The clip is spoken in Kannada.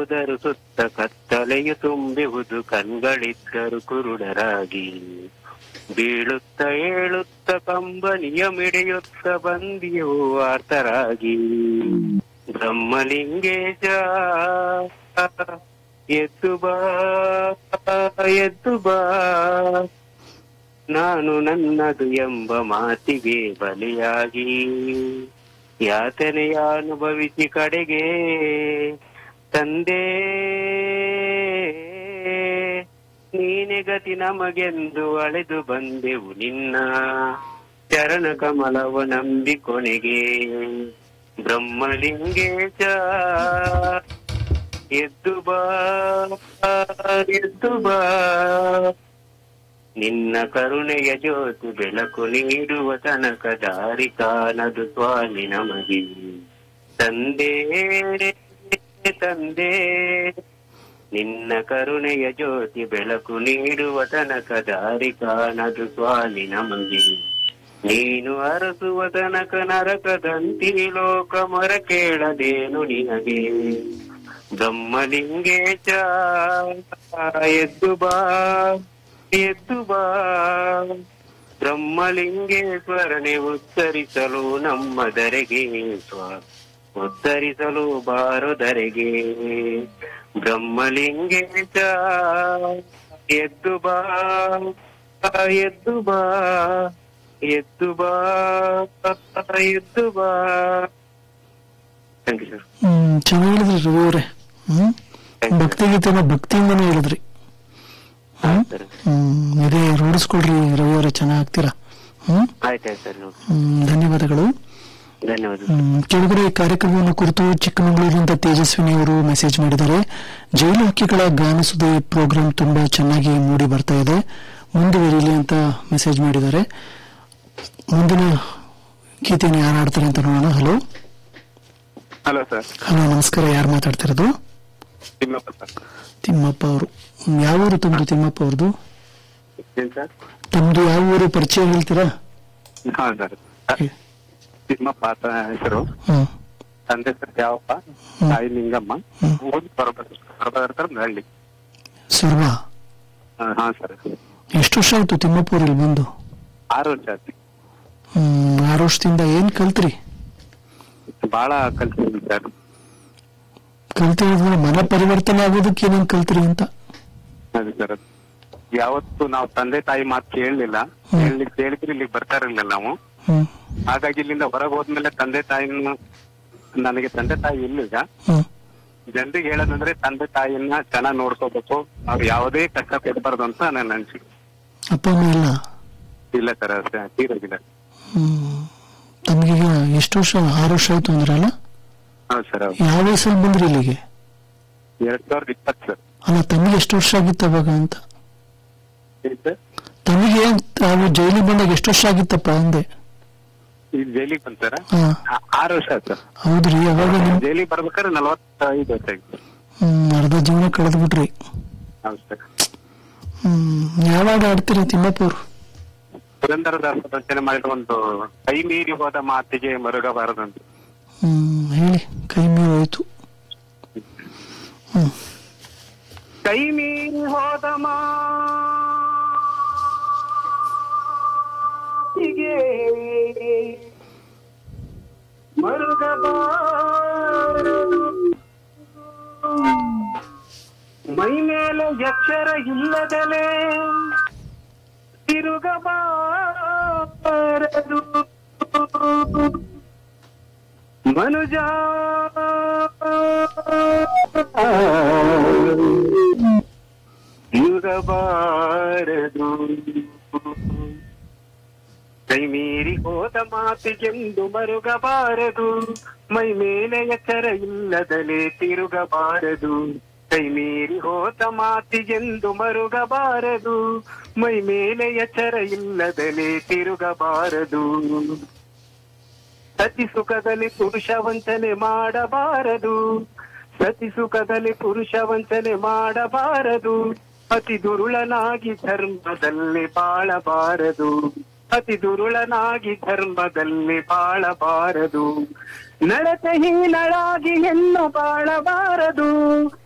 ಹೋದರು ಸುತ್ತ ಕತ್ತಲೆಯು ತುಂಬಿಹುದು ಕಣ್ಗಳಿದ್ದರು ಕುರುಡರಾಗಿ ಬೀಳುತ್ತ ಏಳುತ್ತ ಕಂಬನಿಯ ಮಿಡಿಯುತ್ತ ಬಂದಿಯೋ ಆರ್ತರಾಗಿ ಬ್ರಹ್ಮಲಿಂಗೇಶ ಎದ್ದು ಬಾ ಎದ್ದು ಬಾ ನಾನು ನನ್ನದು ಎಂಬ ಮಾತಿಗೆ ಬಲಿಯಾಗಿ ಯಾತನೆಯ ಅನುಭವಿಸಿ ಕಡೆಗೆ ತಂದೆ ನೀನೆ ಗತಿ ನಮಗೆಂದು ಅಳೆದು ಬಂದೆವು ನಿನ್ನ ಚರಣ ಕಮಲವ ನಂಬಿ ಕೊನೆಗೆ ಬ್ರಹ್ಮಲಿಂಗೇಶ ಎದ್ದು ಬಾ ಎದ್ದು ಬಾ ನಿನ್ನ ಕರುಣೆಯ ಜ್ಯೋತಿ ಬೆಳಕು ನೀಡುವ ತನಕ ದಾರಿ ಕಾಣದು ಸ್ವಾಮಿ ನಮಗೆ ತಂದೆ ತಂದೆ ನಿನ್ನ ಕರುಣೆಯ ಜ್ಯೋತಿ ಬೆಳಕು ನೀಡುವ ತನಕ ದಾರಿ ಕಾಣದು ಸ್ವಾಮಿ ನಮಗೆ ನೀನು ಅರಸುವ ತನಕ ನರಕದಂತಿ ಲೋಕ ಮೊರ ಕೇಳದೇನು ನಿನಗೆ ಬ್ರಹ್ಮಲಿಂಗೇಶ ಎದ್ದು ಬಾ ಎದ್ದು ಬಾ ಬ್ರಹ್ಮಲಿಂಗೇಶ್ವರನೆ ಉತ್ತರಿಸಲು ನಮ್ಮ ದರೆಗೆ ಸ್ವ ಉತ್ತರಿಸಲು ಬಾರೋ ದರೆಗೆ ಬ್ರಹ್ಮಲಿಂಗೇಶ ಎದ್ದು ಬಾ ಎದ್ದು ಬಾ ಎದ್ದು ಬಾ ಎದ್ದು ಬಾ ಥ್ಯಾಂಕ್ ಯು ಸರ್ ಹ್ಮ್ ಚೆನ್ನಾಗಿ ಹೇಳಿದ್ರಿ ರವಿ ಅವರೇ ಹ್ಮ್ ಭಕ್ತಿಗೀತೆನ ಭಕ್ತಿಯಿಂದನೇ ಹೇಳಿದ್ರಿ ಹ್ಮ್ ಸರ್ ಹ್ಮ್ ಇದೇ ರೂಢಿಸ್ಕೊಳ್ರಿ ರವಿ ಅವರೇ ಚೆನ್ನಾಗಿ ಆಗ್ತೀರಾ ಹ್ಮ್ ಆಯ್ತಾಯ್ತು ಸರ್ ನೋಡಿ ಹ್ಮ್ ಧನ್ಯವಾದಗಳು ಧನ್ಯವಾದ ಹ್ಮ್, ಕೆಳಗಡೆ ಈ ಕಾರ್ಯಕ್ರಮವನ್ನು ಕುರಿತು ಚಿಕ್ಕಮಗಳೂರಿನಿಂದ ತೇಜಸ್ವಿನಿ ಅವರು ಮೆಸೇಜ್ ಮಾಡಿದ್ದಾರೆ ಜೈಲು ಹಕ್ಕಿಗಳ ಗಾನಸುದೆ ಪ್ರೋಗ್ರಾಂ ತುಂಬಾ ಚೆನ್ನಾಗಿ ಮೂಡಿ ಬರ್ತಾ ಇದೆ ಮುಂದುವರಿಲಿ ಅಂತ ಮೆಸೇಜ್ ಮಾಡಿದ್ದಾರೆ ಮುಂದಿನ ಗೀತೆಯನ್ನು ಯಾರು ಆಡ್ತಾರೆ ಅಂತ ನೋಡೋಣ ಹಲೋ ಹಲೋ ಸರ್ ಹಲೋ ನಮಸ್ಕಾರ ಯಾರು ಮಾತಾಡ್ತಿರೋದು ತಿಮ್ಮಪ್ಪ ಸರ್ ತಿಮ್ಮಪ್ಪ ಅವರು ಹ್ಮ್, ಯಾವ ಊರು ತಮ್ದು ತಿಮ್ಮಪ್ಪ ಅವ್ರದ್ದು ಏನ್ ಸರ್ ತಮ್ದು ಯಾವ ಊರು ಪರಿಚಯ ಹೇಳ್ತೀರಾ ಹಾ ಸರ್ ತಿಮ್ಮಪ್ಪ ಅಂತ ಹೆಸರು ಹ್ಮ್ ತಂದೆ ಸರ್ ಯಾವಪ್ಪ ಹ್ಮ್. ತಾಯಿ ಲಿಂಗಮ್ಮ ಹ್ಮ್. ಊರು ಹೊರಬರ್ತಾರೆ ಹಳ್ಳಿ ಸರ್ವ ಹಾ, ಹಾ ಸರ್ ಎಷ್ಟು ವರ್ಷ ಆಯ್ತು ತಿಮ್ಮಪ್ಪ ಅವ್ರು ಇಲ್ಲಿ ಬಂದು ಆರು ವರ್ಷ ಆಯ್ತು ಹ್ಮ್ ಆರು ವರ್ಷದಿಂದ ಏನ್ ಕಲ್ತ್ರಿ ಬಹಳ ಕಲ್ತಿದ್ದೀನಿ ಸರ್ ಕಲ್ತಿರೋದ್ರೆ ಮನ ಪರಿವರ್ತನೆ ಆಗೋದಕ್ಕೆ ಏನೇನ್ ಕಲ್ತ್ರಿ ಅಂತ ಅದೇ ಸರ್ ಯಾವತ್ತು ನಾವು ತಂದೆ ತಾಯಿ ಮಾತು ಕೇಳಲಿಲ್ಲ ಹ್ಮ್. ಹೇಳಿ ಕೇಳಿದ್ರೆ ಇಲ್ಲಿಗೆ ಬರ್ತಾ ಇರ್ಲಿಲ್ಲ ನಾವು ಹ್ಮ್ ಹಾಗಾಗಿ ಇಲ್ಲಿಂದ ಹೊರಗೆ ಹೋದ್ಮೇಲೆ ತಂದೆ ತಾಯಿನ ನನಗೆ ತಂದೆ ತಾಯಿ ಇಲ್ಲಿಗ ಹ್ಮ್ ಜನರಿಗೆ ಹೇಳೋದಂದ್ರೆ ತಂದೆ ತಾಯಿಯನ್ನ ಚೆನ್ನಾಗಿ ನೋಡ್ಕೋಬೇಕು ಅವ್ರು ಯಾವುದೇ ಕಷ್ಟ ಕೊಡಬಾರ್ದು ಅಂತ ನನ್ನ ಅನ್ಸಿಕೆ ಅಪ್ಪ ಅಮ್ಮ ಇಲ್ಲ ಇಲ್ಲ ಸರ್ ತೀರೋಗಿಲ್ಲ ಹ್ಮ್ ತಮಗೀಗ ಎಷ್ಟು ವರ್ಷ ಆರು ವರ್ಷ ಆಯ್ತು ಅಂದ್ರಲ್ಲ ಹೌದು ಸರ್ ಹೌದು ಯಾವ ವಯಸ್ಸಲ್ಲಿ ಬಂದ್ರಿ ಇಲ್ಲಿಗೆ ಎರಡ್ ಸಾವಿರದ ಇಪ್ಪತ್ತು ಸರ್ ಅಲ್ಲ ತಮಗೆ ಎಷ್ಟು ವರ್ಷ ಆಗಿತ್ತು ಅವಾಗ ಅಂತ ಏನ್ ಸರ್ ತಮಗೆ ತಾವು ಜೈಲಿಗೆ ಬಂದಾಗ ಎಷ್ಟು ವರ್ಷ ಆಗಿತ್ತಪ್ಪ ಅಂದೆ ಈ ಜೈಲಿಗೆ ಬಂತಾರ ಹಾ ಆರು ವರ್ಷ ಆಯ್ತು ಸರ್ ಹೌದ್ರಿ ಅವಾಗ ನಿಮ್ ಜೈಲಿಗೆ ಬರ್ಬೇಕಾದ್ರೆ ನಲವತ್ತೈದು ವರ್ಷ ಆಗಿತ್ತು ಹ್ಮ್ ಅರ್ಧ ಜೀವನ ಕಳೆದು ಬಿಟ್ರಿ ಹೌದು ಸರ್ ಹ್ಮ್ ಯಾವಾಗ ಆಡ್ತೀರಾ ತಿಮ್ಮಪ್ಪ ಅವ್ರು ಪುರಂದರದಾಸ ರಚನೆ ಮಾಡಿದ ಒಂದು ಕೈ ಮೀರಿ ಹೋದ ಮಾತಿಗೆ ಮರುಗಬಾರದಂತ ಹ್ಮ್ ಹೇಳಿ ಕೈ ಮೀರಿ ಹೋಯ್ತು ಹ್ಮ್ ಕೈ ಮೀರಿ ಹೋದ ಮಾತಿಗೆ ಮರುಗಬಾರದು ಮೈ ಮೇಲೆ ಎಚ್ಚರ ಇಲ್ಲದಲೇ ತಿರುಗಬಾರದು ಮನುಜ ಯುಗಬಾರದು ಕೈ ಮೀರಿ ಹೋದ ಮಾತಿಗೆಂದು ಮರುಗಬಾರದು ಮೈ ಮೇಲೆ ಎಚ್ಚರ ಇಲ್ಲದಲೇ ತಿರುಗಬಾರದು ಕೈ ಮೀರಿ ಹೋದ ಮಾತಿಗೆಂದು ಮರುಗಬಾರದು ಮೈ ಮೇಲೆ ಎಚ್ಚರ ಇಲ್ಲದಲೇ ತಿರುಗಬಾರದು ಸತಿ ಸುಖದಲ್ಲಿ ಪುರುಷ ವಂಚನೆ ಮಾಡಬಾರದು ಸತಿ ಸುಖದಲ್ಲಿ ಪುರುಷ ವಂಚನೆ ಮಾಡಬಾರದು ಅತಿ ದುರುಳನಾಗಿ ಧರ್ಮದಲ್ಲಿ ಬಾಳಬಾರದು ಅತಿ ದುರುಳನಾಗಿ ಧರ್ಮದಲ್ಲಿ ಬಾಳಬಾರದು ನಡತೆ ಹೀನಳಾಗಿ ಹೆಣ್ಣು ಬಾಳಬಾರದು